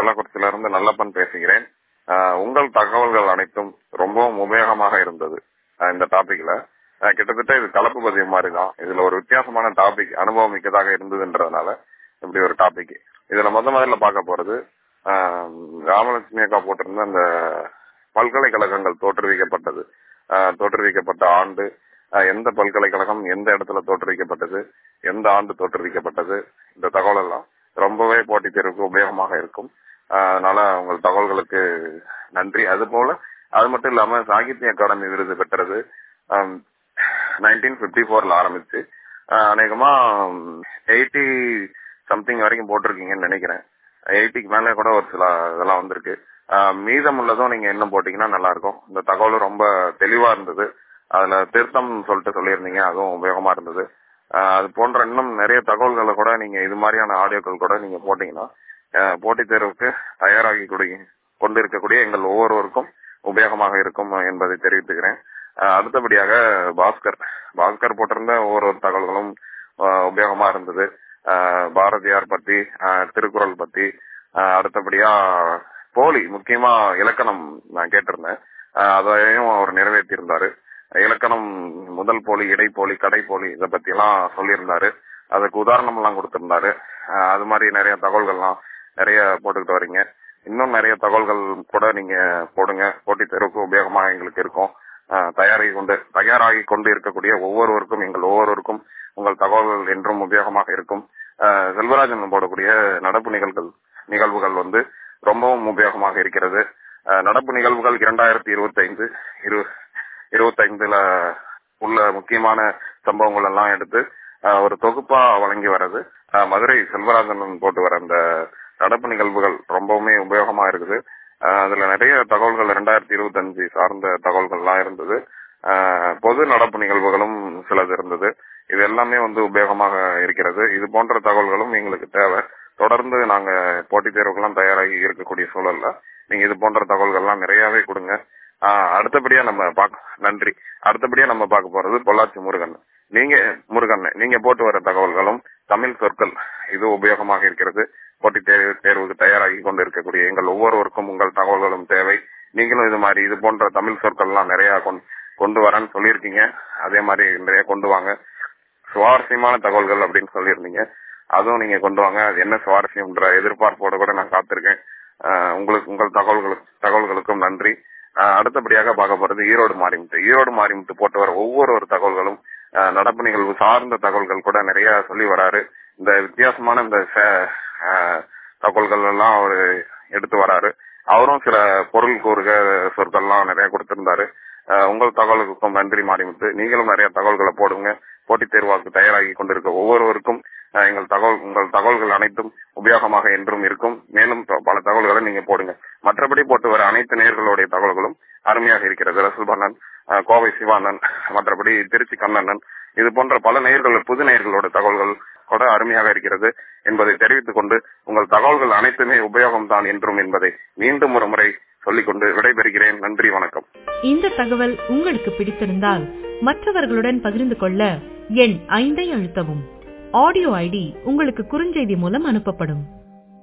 கள்ளக்குறிச்சியில இருந்து நல்லப்பன் பேசுகிறேன் ஆஹ் உங்கள் தகவல்கள் அனைத்தும் ரொம்பவும் உபயோகமாக இருந்தது ஆஹ் இந்த டாபிக்ல ஆஹ் கிட்டத்தட்ட இது கலப்பு பதிவு மாதிரி தான் இதுல ஒரு வித்தியாசமான டாபிக் அனுபவம் மிக்கதாக இருந்ததுன்றதுனால இப்படி ஒரு டாபிக் இதுல முத முதல்ல பார்க்க போறது ஆஹ் ராமலட்சுமி அக்கா போட்டிருந்த அந்த பல்கலைக்கழகங்கள் தோற்றுவிக்கப்பட்டது ஆஹ் தோற்றுவிக்கப்பட்ட ஆண்டு ஆஹ் எந்த பல்கலைக்கழகம் எந்த இடத்துல தோற்றுவிக்கப்பட்டது எந்த ஆண்டு தோற்றுவிக்கப்பட்டது இந்த தகவல் எல்லாம் ரொம்பவே போட்டித் தேர்வுக்கு உபயோகமாக இருக்கும் ஆஹ் அதனால உங்கள் தகவல்களுக்கு நன்றி அது போல அது மட்டும் இல்லாம சாகித்ய அகாடமி விருது பெற்றது நைன்டீன் பிப்டி ஃபோர்ல ஆரம்பிச்சு ஆஹ் அநேகமா எயிட்டி சம்திங் வரைக்கும் போட்டிருக்கீங்கன்னு நினைக்கிறேன் எயிட்டிக்கு மேல கூட ஒரு சில இதெல்லாம் வந்திருக்கு ஆஹ் மீதம் உள்ளதும் நீங்க இன்னும் போட்டீங்கன்னா நல்லா இருக்கும் இந்த தகவலும் ரொம்ப தெளிவா இருந்தது அதுல திருத்தம் சொல்லிட்டு சொல்லியிருந்தீங்க அதுவும் உபயோகமா இருந்தது ஆஹ் அது போன்ற இன்னும் நிறைய தகவல்களை கூட நீங்க இது மாதிரியான ஆடியோக்கள் கூட நீங்க போட்டீங்கன்னா ஆஹ் போட்டித் தேர்வுக்கு தயாராகி கூடிய கொண்டு இருக்கக்கூடிய எங்கள் ஒவ்வொருவருக்கும் உபயோகமாக இருக்கும் என்பதை தெரிவித்துக்கிறேன் ஆஹ் அடுத்தபடியாக பாஸ்கர் பாஸ்கர் போட்டிருந்த ஒவ்வொரு தகவல்களும் ஆஹ் உபயோகமா இருந்தது ஆஹ் பாரதியார் பத்தி ஆஹ் திருக்குறள் பத்தி ஆஹ் அடுத்தபடியா போலி முக்கியமா இலக்கணம் நான் கேட்டிருந்தேன் ஆஹ் அதையும் அவர் நிறைவேற்றி இருந்தாரு இலக்கணம் முதல் போலி இடைப்போலி கடைப்போலி இதை பத்தி எல்லாம் சொல்லியிருந்தாரு அதுக்கு உதாரணம் எல்லாம் கொடுத்திருந்தாரு ஆஹ் அது மாதிரி நிறைய தகவல்கள்லாம் நிறைய போட்டுக்கிட்டு வரீங்க இன்னும் நிறைய தகவல்கள் கூட நீங்க போடுங்க போட்டித் தேர்வுக்கு உபயோகமாக எங்களுக்கு இருக்கும் ஆஹ் தயாராகி கொண்டு தயாராகி கொண்டு இருக்கக்கூடிய ஒவ்வொருவருக்கும் எங்கள் ஒவ்வொருவருக்கும் உங்கள் தகவல்கள் என்றும் உபயோகமாக இருக்கும் ஆஹ் செல்வராஜன் போடக்கூடிய நடப்பு நிகழ்வுகள் நிகழ்வுகள் வந்து ரொம்பவும் உபயோகமாக இருக்கிறது ஆஹ் நடப்பு நிகழ்வுகள் இரண்டாயிரத்தி இருபத்தி ஐந்து இரு இருபத்தைந்துல உள்ள முக்கியமான சம்பவங்கள் எல்லாம் எடுத்து ஆஹ் ஒரு தொகுப்பா வழங்கி வர்றது ஆஹ் மதுரை செல்வராஜன் போட்டு வர அந்த நடப்பு நிகழ்வுகள் ரொம்பவுமே உபயோகமா இருக்குது ஆஹ் அதுல நிறைய தகவல்கள் இரண்டாயிரத்தி இருபத்தி அஞ்சு சார்ந்த தகவல்கள்லாம் இருந்தது ஆஹ் பொது நடப்பு நிகழ்வுகளும் சிலது இருந்தது இது எல்லாமே வந்து உபயோகமாக இருக்கிறது இது போன்ற தகவல்களும் எங்களுக்கு தேவை தொடர்ந்து நாங்க போட்டித் தேர்வுக்கெல்லாம் தயாராகி இருக்கக்கூடிய சூழல்ல நீங்க இது போன்ற தகவல்கள்லாம் நிறையவே கொடுங்க ஆஹ் அடுத்தபடியா நம்ம பாக்க நன்றி அடுத்தபடியா நம்ம பார்க்க போறது பொள்ளாச்சி முருகன் நீங்க முருகன் நீங்க போட்டு வர தகவல்களும் தமிழ் சொற்கள் இது உபயோகமாக இருக்கிறது போட்டித் தேர்வு தேர்வுக்கு தயாராகி கொண்டு இருக்கக்கூடிய எங்கள் ஒவ்வொருவருக்கும் உங்கள் தகவல்களும் தேவை நீங்களும் இது மாதிரி இது போன்ற தமிழ் சொற்கள் எல்லாம் நிறைய கொண்டு வரேன்னு சொல்லியிருக்கீங்க அதே மாதிரி நிறைய கொண்டு வாங்க சுவாரஸ்யமான தகவல்கள் அப்படின்னு சொல்லியிருந்தீங்க அதுவும் நீங்க கொண்டு வாங்க அது என்ன சுவாரஸ்யம்ன்ற எதிர்பார்ப்போட கூட நான் காத்திருக்கேன் உங்களுக்கு உங்கள் தகவல்களுக்கு தகவல்களுக்கும் நன்றி அடுத்தபடியாக பார்க்க போறது ஈரோடு மாரிமுத்து ஈரோடு மாரிமுத்து போட்டு வர ஒவ்வொரு ஒரு தகவல்களும் நடப்பு நிகழ்வு சார்ந்த தகவல்கள் கூட நிறைய சொல்லி வராரு இந்த வித்தியாசமான இந்த தகவல்கள் எல்லாம் அவரு எடுத்து வராரு அவரும் சில பொருள் கூறுக சொற்கள்லாம் நிறைய கொடுத்திருந்தாரு உங்கள் தகவலுக்கும் நன்றி மாரிமுத்து நீங்களும் நிறைய தகவல்களை போடுங்க போட்டித் தேர்வாக்கு தயாராகி கொண்டிருக்க ஒவ்வொருவருக்கும் எங்கள் தகவல் உங்கள் தகவல்கள் அனைத்தும் உபயோகமாக என்றும் இருக்கும் மேலும் பல தகவல்களை நீங்க போடுங்க மற்றபடி போட்டு வர அனைத்து நேர்களுடைய தகவல்களும் அருமையாக இருக்கிறது ரசூல்பண்ணன் கோவை சிவானன் மற்றபடி திருச்சி கண்ணண்ணன் இது போன்ற பல நேர்கள் புது நேர்களோட தகவல்கள் கூட அருமையாக இருக்கிறது என்பதை தெரிவித்துக் கொண்டு உங்கள் தகவல்கள் அனைத்துமே உபயோகம் தான் என்றும் என்பதை மீண்டும் ஒரு முறை சொல்லிக்கொண்டு விடைபெறுகிறேன் நன்றி வணக்கம் இந்த தகவல் உங்களுக்கு பிடித்திருந்தால் மற்றவர்களுடன் பகிர்ந்து கொள்ள எண் ஐந்தை அழுத்தவும் ஆடியோ ஐடி உங்களுக்கு குறுஞ்செய்தி மூலம் அனுப்பப்படும்